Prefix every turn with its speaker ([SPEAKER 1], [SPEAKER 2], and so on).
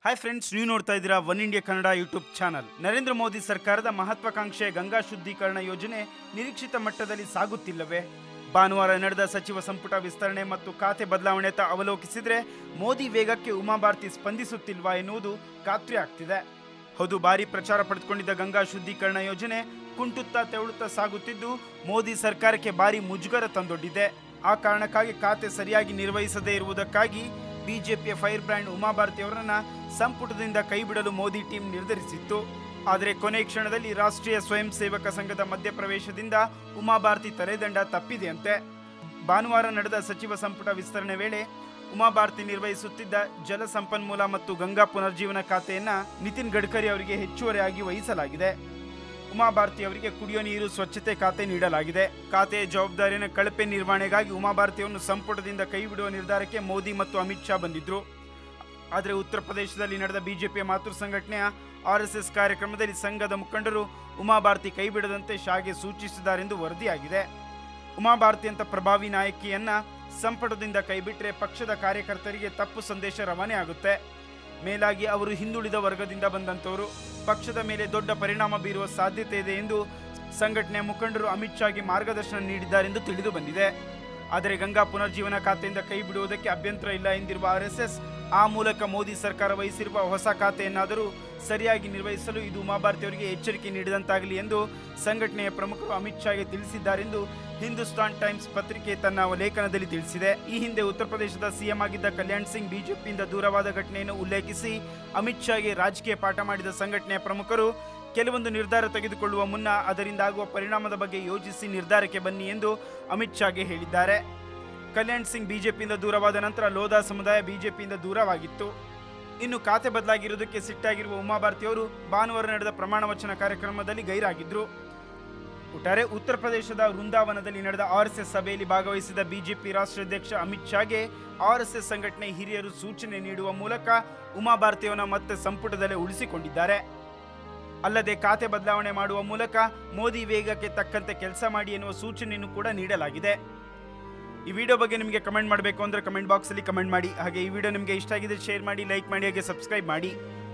[SPEAKER 1] hi friends ನೀವು ನೋಡ್ತಾ ಇದ್ದೀರಾ one India Kannada YouTube channel Narendra Modi ಸರ್ಕಾರದ ಮಹತ್ವಾಕಾಂಕ್ಷೆಯ ಗಂಗಾ ಶುದ್ಧೀಕರಣ ಯೋಜನೆ ನಿರೀಕ್ಷಿತ ಮಟ್ಟದಲ್ಲಿ ಸಾಗುತ್ತಿಲ್ಲವೇ ಭಾನುವಾರ ನಡೆದ ಸಚಿವ ಸಂಪುಟ ವಿಸ್ತರಣೆ ಮತ್ತು ಖಾತೆ ಬದಲಾವಣೆತ ಅವಲೋಕಿಸಿದ್ರೆ ಮೋದಿ ವೇಗಕ್ಕೆ ಉಮಾಭಾರತಿ ಸ್ಪಂದಿಸುತ್ತಿಲ್ವಾ ಎನ್ನುವುದು ಖಾತ್ರಿ ಆಗ್ತಿದೆ ಹೌದು ಬಾರಿ ಪ್ರಚಾರ ಪಡೆದುಕೊಂಡಿದ್ದ ಗಂಗಾ ಶುದ್ಧೀಕರಣ ಯೋಜನೆ ಕುಂಟುತ್ತಾ ತೆವಳುತ್ತಾ ಸಾಗುತ್ತಿದ್ದು ಮೋದಿ ಸರ್ಕಾರಕ್ಕೆ ಭಾರಿ ಮುಜುಗರ ತಂದೊಡ್ಡಿದೆ ಆ ಕಾರಣಕ್ಕಾಗಿ ಖಾತೆ ಸರಿಯಾಗಿ ನಿರ್ವಹಿಸದೇ ಇರುವುದಕ್ಕಾಗಿ ಬಿಜೆಪಿಯ ಫೈರ್ ಬ್ರ್ಯಾಂಡ್ ಉಮಾಭಾರತಿ ಅವರನ್ನ ಸಂಪುಟದಿಂದ ಕೈಬಿಡಲು ಮೋದಿ ಟೀಮ್ ನಿರ್ಧರಿಸಿತ್ತು ಆದರೆ ಕೊನೆ ಕ್ಷಣದಲ್ಲಿ ರಾಷ್ಟ್ರೀಯ ಸ್ವಯಂ ಸೇವಕ ಸಂಘದ ಮಧ್ಯಪ್ರವೇಶದಿಂದ ಉಮಾಭಾರತಿ ತಲೆದಂಡ ತಪ್ಪಿದೆಯಂತೆ ಭಾನುವಾರ ನಡೆದ ಸಚಿವ ಸಂಪುಟ ವಿಸ್ತರಣೆ ವೇಳೆ ಉಮಾಭಾರತಿ ನಿರ್ವಹಿಸುತ್ತಿದ್ದ ಜಲ ಸಂಪನ್ಮೂಲ ಮತ್ತು ಗಂಗಾ ಪುನರ್ಜೀವನ ಖಾತೆಯನ್ನ ನಿತಿನ್ ಗಡ್ಕರಿ ಅವರಿಗೆ ಹೆಚ್ಚುವರಿಯಾಗಿ ವಹಿಸಲಾಗಿದೆ ಉಮಾಭಾರತಿ ಅವರಿಗೆ ಕುಡಿಯೋ ನೀರು ಸ್ವಚ್ಛತೆ ಖಾತೆ ನೀಡಲಾಗಿದೆ ಖಾತೆಯ ಜವಾಬ್ದಾರಿಯನ್ನು ಕಳಪೆ ನಿರ್ವಹಣೆಗಾಗಿ ಉಮಾಭಾರತಿಯನ್ನು ಸಂಪುಟದಿಂದ ಕೈಬಿಡುವ ನಿರ್ಧಾರಕ್ಕೆ ಮೋದಿ ಮತ್ತು ಅಮಿತ್ ಶಾ ಬಂದಿದ್ರು ಆದರೆ ಉತ್ತರ ಪ್ರದೇಶದಲ್ಲಿ ನಡೆದ ಬಿಜೆಪಿಯ ಮಾತೃ ಸಂಘಟನೆಯ ಆರ್ ಎಸ್ ಎಸ್ ಕಾರ್ಯಕ್ರಮದಲ್ಲಿ ಸಂಘದ ಮುಖಂಡರು ಉಮಾಭಾರತಿ ಕೈಬಿಡದಂತೆ ಶಾಗೆ ಸೂಚಿಸಿದ್ದಾರೆಂದು ವರದಿಯಾಗಿದೆ ಉಮಾಭಾರತಿ ಅಂತ ಪ್ರಭಾವಿ ನಾಯಕಿಯನ್ನ ಸಂಪುಟದಿಂದ ಕೈಬಿಟ್ರೆ ಪಕ್ಷದ ಕಾರ್ಯಕರ್ತರಿಗೆ ತಪ್ಪು ಸಂದೇಶ ರವಾನೆ ಆಗುತ್ತೆ ಮೇಲಾಗಿ ಅವರು ಹಿಂದುಳಿದ ವರ್ಗದಿಂದ ಬಂದಂತವರು ಪಕ್ಷದ ಮೇಲೆ ದೊಡ್ಡ ಪರಿಣಾಮ ಬೀರುವ ಸಾಧ್ಯತೆ ಇದೆ ಎಂದು ಸಂಘಟನೆಯ ಮುಖಂಡರು ಅಮಿತ್ ಶಾಗೆ ಮಾರ್ಗದರ್ಶನ ನೀಡಿದ್ದಾರೆಂದು ತಿಳಿದು ಬಂದಿದೆ ಆದರೆ ಗಂಗಾ ಪುನರ್ಜೀವನ ಖಾತೆಯಿಂದ ಕೈ ಬಿಡುವುದಕ್ಕೆ ಅಭ್ಯಂತರ ಇಲ್ಲ ಎಂದಿರುವ ಆರ್ಎಸ್ಎಸ್ ಆ ಮೂಲಕ ಮೋದಿ ಸರ್ಕಾರ ವಹಿಸಿರುವ ಹೊಸ ಖಾತೆಯನ್ನಾದರೂ ಸರಿಯಾಗಿ ನಿರ್ವಹಿಸಲು ಇದು ಉಮಾಭಾರತಿ ಅವರಿಗೆ ಎಚ್ಚರಿಕೆ ನೀಡಿದಂತಾಗಲಿ ಎಂದು ಸಂಘಟನೆಯ ಪ್ರಮುಖರು ಅಮಿತ್ ಶಾಗೆ ತಿಳಿಸಿದ್ದಾರೆಂದು ಹಿಂದೂಸ್ತಾನ್ ಟೈಮ್ಸ್ ಪತ್ರಿಕೆ ತನ್ನ ಲೇಖನದಲ್ಲಿ ತಿಳಿಸಿದೆ ಈ ಹಿಂದೆ ಉತ್ತರ ಪ್ರದೇಶದ ಸಿಎಂ ಆಗಿದ್ದ ಕಲ್ಯಾಣ್ ಸಿಂಗ್ ಬಿಜೆಪಿಯಿಂದ ದೂರವಾದ ಘಟನೆಯನ್ನು ಉಲ್ಲೇಖಿಸಿ ಅಮಿತ್ ಶಾಗೆ ರಾಜಕೀಯ ಪಾಠ ಮಾಡಿದ ಸಂಘಟನೆಯ ಪ್ರಮುಖರು ಕೆಲವೊಂದು ನಿರ್ಧಾರ ತೆಗೆದುಕೊಳ್ಳುವ ಮುನ್ನ ಅದರಿಂದ ಆಗುವ ಪರಿಣಾಮದ ಬಗ್ಗೆ ಯೋಚಿಸಿ ನಿರ್ಧಾರಕ್ಕೆ ಬನ್ನಿ ಎಂದು ಅಮಿತ್ ಶಾಗೆ ಹೇಳಿದ್ದಾರೆ ಕಲ್ಯಾಣ್ ಸಿಂಗ್ ಬಿಜೆಪಿಯಿಂದ ದೂರವಾದ ನಂತರ ಲೋಧಾ ಸಮುದಾಯ ಬಿಜೆಪಿಯಿಂದ ದೂರವಾಗಿತ್ತು ಇನ್ನು ಖಾತೆ ಬದಲಾಗಿರುವುದಕ್ಕೆ ಸಿಟ್ಟಾಗಿರುವ ಉಮಾಭಾರತಿ ಅವರು ಭಾನುವಾರ ನಡೆದ ಪ್ರಮಾಣ ವಚನ ಕಾರ್ಯಕ್ರಮದಲ್ಲಿ ಗೈರಾಗಿದ್ರು ಒಟ್ಟಾರೆ ಉತ್ತರ ಪ್ರದೇಶದ ವೃಂದಾವನದಲ್ಲಿ ನಡೆದ ಆರ್ಎಸ್ಎಸ್ ಸಭೆಯಲ್ಲಿ ಭಾಗವಹಿಸಿದ ಬಿಜೆಪಿ ರಾಷ್ಟ್ರಾಧ್ಯಕ್ಷ ಅಮಿತ್ ಶಾಗೆ ಆರ್ಎಸ್ಎಸ್ ಸಂಘಟನೆ ಹಿರಿಯರು ಸೂಚನೆ ನೀಡುವ ಮೂಲಕ ಉಮಾಭಾರತಿಯವನ್ನ ಮತ್ತೆ ಸಂಪುಟದಲ್ಲೇ ಉಳಿಸಿಕೊಂಡಿದ್ದಾರೆ ಅಲ್ಲದೆ ಖಾತೆ ಬದಲಾವಣೆ ಮಾಡುವ ಮೂಲಕ ಮೋದಿ ವೇಗಕ್ಕೆ ತಕ್ಕಂತೆ ಕೆಲಸ ಮಾಡಿ ಎನ್ನುವ ಸೂಚನೆಯನ್ನು ಕೂಡ ನೀಡಲಾಗಿದೆ ಈ ವಿಡಿಯೋ ಬಗ್ಗೆ ನಿಮಗೆ ಕಮೆಂಟ್ ಮಾಡಬೇಕು ಅಂದರೆ ಕಮೆಂಟ್ ಬಾಕ್ಸಲ್ಲಿ ಕಮೆಂಟ್ ಮಾಡಿ ಹಾಗೆ ಈ ವಿಡಿಯೋ ನಿಮಗೆ ಇಷ್ಟ ಆಗಿದೆ ಶೇರ್ ಮಾಡಿ ಲೈಕ್ ಮಾಡಿ ಹಾಗೆ ಸಬ್ಸ್ಕ್ರೈಬ್ ಮಾಡಿ